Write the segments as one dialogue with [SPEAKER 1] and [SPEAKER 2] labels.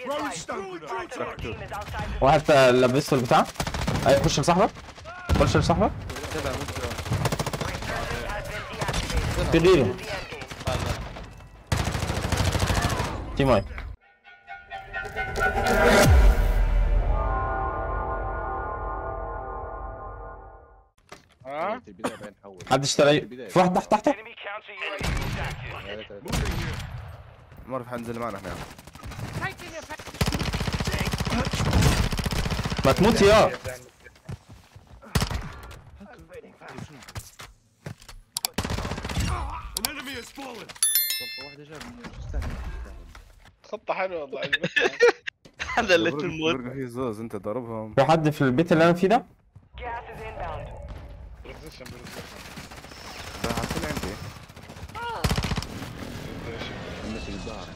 [SPEAKER 1] واحد آه، لبسه البتاع ايوه خش لصاحبك خش لصاحبك
[SPEAKER 2] تبع ممكن
[SPEAKER 1] في غيره تيم واي
[SPEAKER 3] ها
[SPEAKER 2] البدايه بعدين نحول
[SPEAKER 1] حد اشتري في واحد تحت تحت
[SPEAKER 4] ما اعرف حنزل معنا احنا
[SPEAKER 1] ما تموت يا
[SPEAKER 2] صفقه واحده جاب شو استاهل
[SPEAKER 3] خطه حلوه والله
[SPEAKER 5] حللت الموت
[SPEAKER 4] برقة في زوز انت ضاربهم
[SPEAKER 1] في حد في البيت اللي انا فيه ده
[SPEAKER 3] بوزيشن
[SPEAKER 4] ده حاصل عندي
[SPEAKER 2] الناس اللي ظهر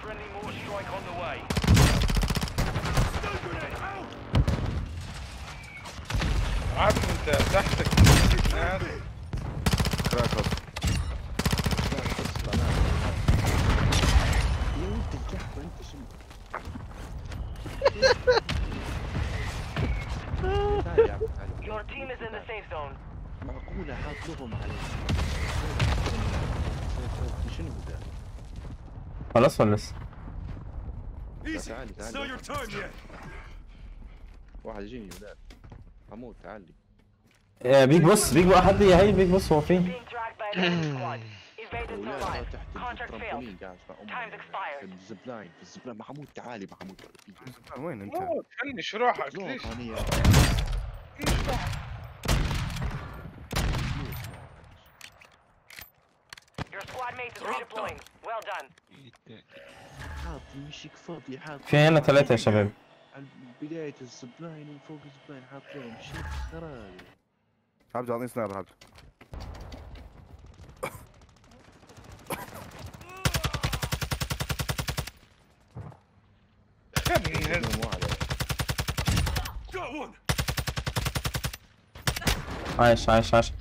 [SPEAKER 3] عارف انت تحتك ناس
[SPEAKER 4] كراك خلاص.
[SPEAKER 2] انت الجحفه انت شنو تعال يا عم تعال.
[SPEAKER 6] Your team is in the safe zone.
[SPEAKER 2] معقولة حاط لغم على شنو ده؟
[SPEAKER 1] خلاص ولا لسه
[SPEAKER 2] تعالي تعالي واحد يجيني ولاد حمود تعالي
[SPEAKER 1] آه، بيج بوس بيج بوس حد يا هي بيج بوس هو فين
[SPEAKER 6] Being tracked by an enemy squad. Evade and
[SPEAKER 2] ولاد
[SPEAKER 6] survive.
[SPEAKER 2] تحت
[SPEAKER 6] Contract failed.
[SPEAKER 2] الترامبولين قاعد اسمع امي
[SPEAKER 6] Time's expired.
[SPEAKER 2] في الزبلاين في الزبلاين محمود تعالي محمود
[SPEAKER 4] وين انت؟
[SPEAKER 3] موت فنش روحك ليش
[SPEAKER 2] زوق هنية
[SPEAKER 6] Your squad mate is redeploying. Well done.
[SPEAKER 2] حاط مشيك فاضي حاط
[SPEAKER 1] في هنا ثلاثة يا شباب
[SPEAKER 2] على بداية الزبلاين وفوق الزبلاين حاط لهم شيء خرابي
[SPEAKER 4] حبج اعطيني سنايبر حبج
[SPEAKER 3] فنش
[SPEAKER 2] مو عليه
[SPEAKER 1] عايش عايش عايش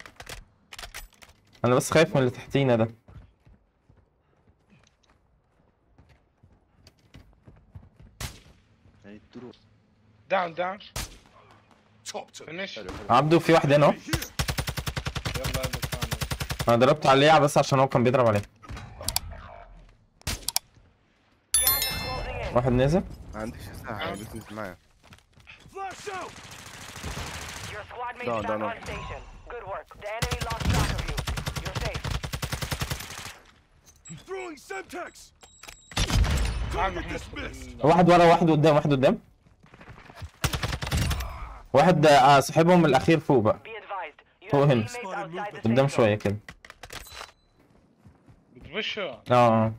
[SPEAKER 1] انا بس خايف من اللي تحتينا ده
[SPEAKER 2] يعني تروح
[SPEAKER 3] داون داون فنش
[SPEAKER 2] حلو حلو
[SPEAKER 1] عبده في واحد هنا اهو
[SPEAKER 3] يلا يلا ثاني.
[SPEAKER 1] انا ضربت عليه بس عشان هو كان بيضرب عليه
[SPEAKER 6] Gas is closing in.
[SPEAKER 1] واحد نزل
[SPEAKER 4] ما عنديش ساعة بس انت معايا
[SPEAKER 6] Your squad mate
[SPEAKER 4] Down,
[SPEAKER 6] is
[SPEAKER 4] down,
[SPEAKER 6] back
[SPEAKER 4] down.
[SPEAKER 6] on station. Good work. The enemy lost track of you. You're safe.
[SPEAKER 3] تعال محمود خذ ال-
[SPEAKER 1] واحد ورا واحد قدام واحد قدام واحد آه صاحبهم الاخير فوق بقى
[SPEAKER 6] Be advised. You
[SPEAKER 1] فوق
[SPEAKER 6] have
[SPEAKER 1] هنا
[SPEAKER 6] teammates outside the
[SPEAKER 1] قدام
[SPEAKER 6] safe zone.
[SPEAKER 1] شوية كده
[SPEAKER 3] بتبشوا
[SPEAKER 1] اه اه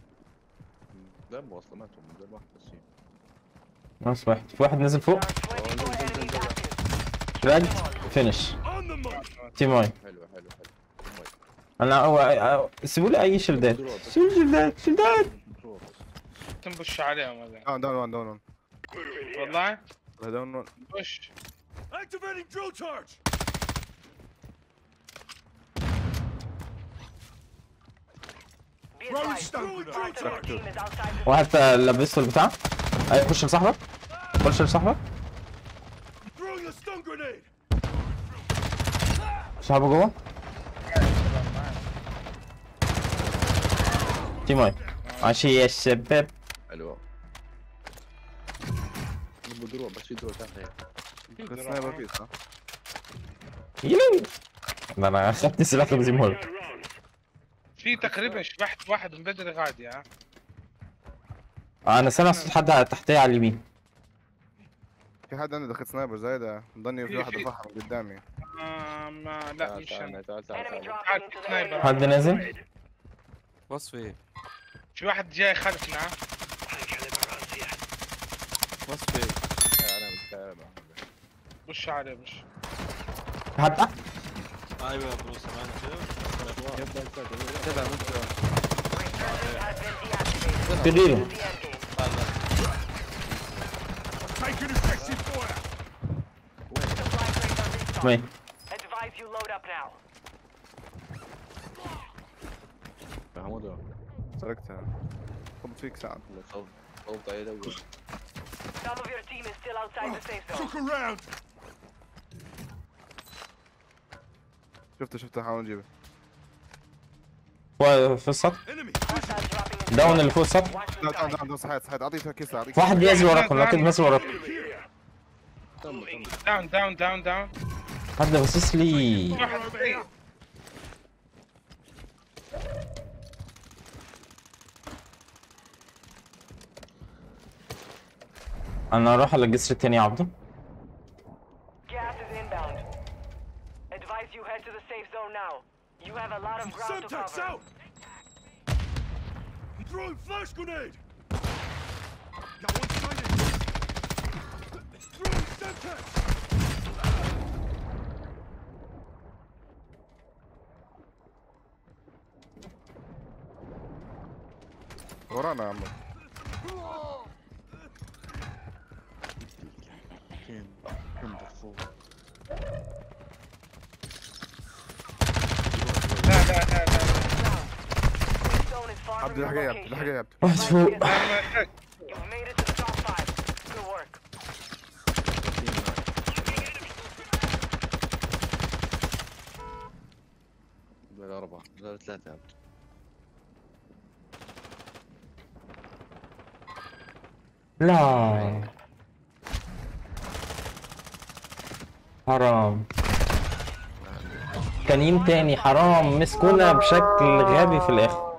[SPEAKER 2] دم وصلتهم من واحد بس
[SPEAKER 1] ناقص واحد في واحد نزل فوق
[SPEAKER 6] There are 24 enemies active.
[SPEAKER 1] راجد فينش تيم واي
[SPEAKER 2] حلو حلو حلو
[SPEAKER 1] انا هو آه، سيبوا لي اي شلدات سيبوا لي شلدات شلدات
[SPEAKER 3] تنبش عليهم هذا
[SPEAKER 4] داون داون وان داون
[SPEAKER 3] والله
[SPEAKER 4] وان داون وان
[SPEAKER 3] بش
[SPEAKER 6] Be advised. Part of your team is outside the
[SPEAKER 1] واحد آه، لبسه البتاع ايوه خش لصاحبك خش لصاحبك صاحبه جوه تيم واي عشي يا شباب
[SPEAKER 2] حلو بدروع بس في دروع تحت هيك
[SPEAKER 4] سنايبر فيه صح؟
[SPEAKER 1] يلين ده انا اخدت سلاح تنظيم هول
[SPEAKER 3] في تقريبا شبحت واحد من بدري غادي ها
[SPEAKER 1] انا سامع صوت حد تحتيه على اليمين
[SPEAKER 4] في حد عنده دخل سنايبر زي ده ضني في
[SPEAKER 3] في-
[SPEAKER 4] واحد
[SPEAKER 3] في.
[SPEAKER 4] رفعها من قدامي
[SPEAKER 3] آه ما لا
[SPEAKER 2] تعال
[SPEAKER 3] مش انا
[SPEAKER 2] تعال تعال
[SPEAKER 6] enemy
[SPEAKER 2] تعال
[SPEAKER 6] dropping into the
[SPEAKER 3] سنايبر.
[SPEAKER 6] area.
[SPEAKER 1] حد نازل
[SPEAKER 7] وصفي
[SPEAKER 3] في واحد جاي خلفنا ها
[SPEAKER 7] وصفي
[SPEAKER 2] انا متابع
[SPEAKER 3] بش عليه بش
[SPEAKER 1] حد تحت
[SPEAKER 5] ايوه يا بروس معنا شوف
[SPEAKER 7] تبع ممكن
[SPEAKER 6] Has been deactivated.
[SPEAKER 1] في غيره
[SPEAKER 6] The end game. Supply crates are restocked.
[SPEAKER 1] وين
[SPEAKER 6] Advise you load up now.
[SPEAKER 2] محمود
[SPEAKER 4] سرقتها خبط فيك ساعة
[SPEAKER 2] والله صوت
[SPEAKER 6] Some of your team is still outside the safe zone.
[SPEAKER 4] شفته شفته حاول نجيبه
[SPEAKER 1] هو في السطح
[SPEAKER 6] Hostiles dropping into
[SPEAKER 1] داون اللي فوق السطح
[SPEAKER 6] Watch the
[SPEAKER 4] لا
[SPEAKER 6] sky.
[SPEAKER 4] داون داون صحيت صحيت اعطيك كيسه اعطيك
[SPEAKER 1] واحد بينزل وراكم لكن نازل وراكم
[SPEAKER 3] داون داون داون داون
[SPEAKER 1] حد باصص لي
[SPEAKER 3] واحد فوقيه.
[SPEAKER 1] انا اروح على الجسر التاني يا عبده
[SPEAKER 6] Gas is inbound. Advise you head to the safe zone now. You have a lot of ground to cover.
[SPEAKER 8] Throwing flash grenade! Got one sighted! Throwing Semtex!
[SPEAKER 4] ورانا يا عم
[SPEAKER 2] كان نمبر فور
[SPEAKER 3] لا لا لا لا
[SPEAKER 6] Safe zone is far
[SPEAKER 4] عبد
[SPEAKER 6] from your
[SPEAKER 4] الحق يا عبد الحق يا
[SPEAKER 6] location.
[SPEAKER 4] عبد
[SPEAKER 1] واحد فوق
[SPEAKER 3] انا ما أحتاج.
[SPEAKER 6] You've made it to the top five. Good work.
[SPEAKER 2] بلا أربعة بلا ثلاثة يا عبد
[SPEAKER 1] لا حرام تانيين تاني حرام مسكونا بشكل غبي في الاخر